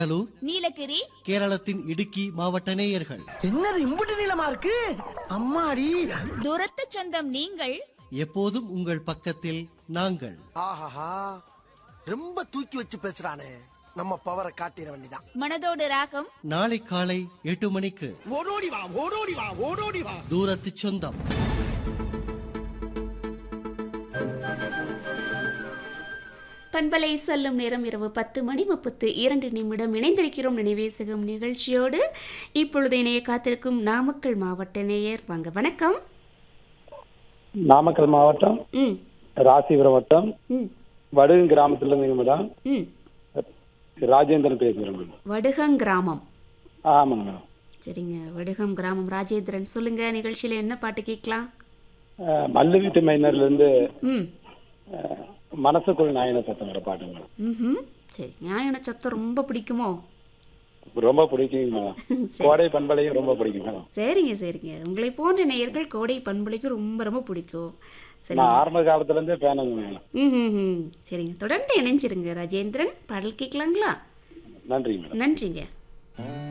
கடலூர் நீலகிரி கேரளத்தின் இடுக்கி மாவட்ட நேயர்கள் என்னது இம்புட்டு நீளமா இருக்கு அம்மாடி தூரத்து சொந்தம் நீங்கள் எப்போதும் உங்கள் பக்கத்தில் நாங்கள் ஆஹாஹா ரொம்ப தூக்கி வச்சு பேசுறானே நம்ம பவரை காட்டிட வேண்டிதான் மனதோடு ராகம் நாளை காலை எட்டு மணிக்கு ஓடோடி வா ஓடோடி வா ஓடோடி வா தூரத்து சொந்தம் பண்பலை சொல்லும் நேரம் இரவு பத்து மணி முப்பத்து இரண்டு நிமிடம் இணைந்திருக்கிறோம் நினைவேசகம் நிகழ்ச்சியோடு இப்பொழுது இணைய காத்திருக்கும் நாமக்கல் மாவட்ட நேயர் வாங்க வணக்கம் நாமக்கல் மாவட்டம் ம் ராசிபுரம் வட்டம் ம் வடுகு கிராமத்துல இருந்து மேடம் ம் ராஜேந்திரன் பேசுகிறேன் மேடம் வடுகம் கிராமம் ஆமாங்க மேடம் சரிங்க வடுகம் கிராமம் ராஜேந்திரன் சொல்லுங்க நிகழ்ச்சியில என்ன பாட்டு கேட்கலாம் அஹ், மல்லு வீட்டு மைனர்ல இருந்து ம் அஹ், மனசுக்குள் நாயன சத்தங்கிற பாட்டுங்க மேடம் ம் சரி நியாய சத்தம் ரொம்ப பிடிக்குமோ ரொம்ப பிடிக்கும் மேடம் கோடை பண்பலையும் ரொம்ப பிடிக்கும் மேடம் சரிங்க சரிங்க உங்களை போன்ற நேயர்கள் கோடை பண்பலைக்கு ரொம்ப ரொம்ப பிடிக்கும் சரிங்க நான் ஆரம்ப காலத்துல இருந்தே பேனுங்க மேடம் ம் ம் ம் சரிங்க தொடர்ந்து இணைஞ்சிருங்க ராஜேந்திரன் பாடல் கேட்கலாங்களா நன்றி மேடம் நன்றிங்க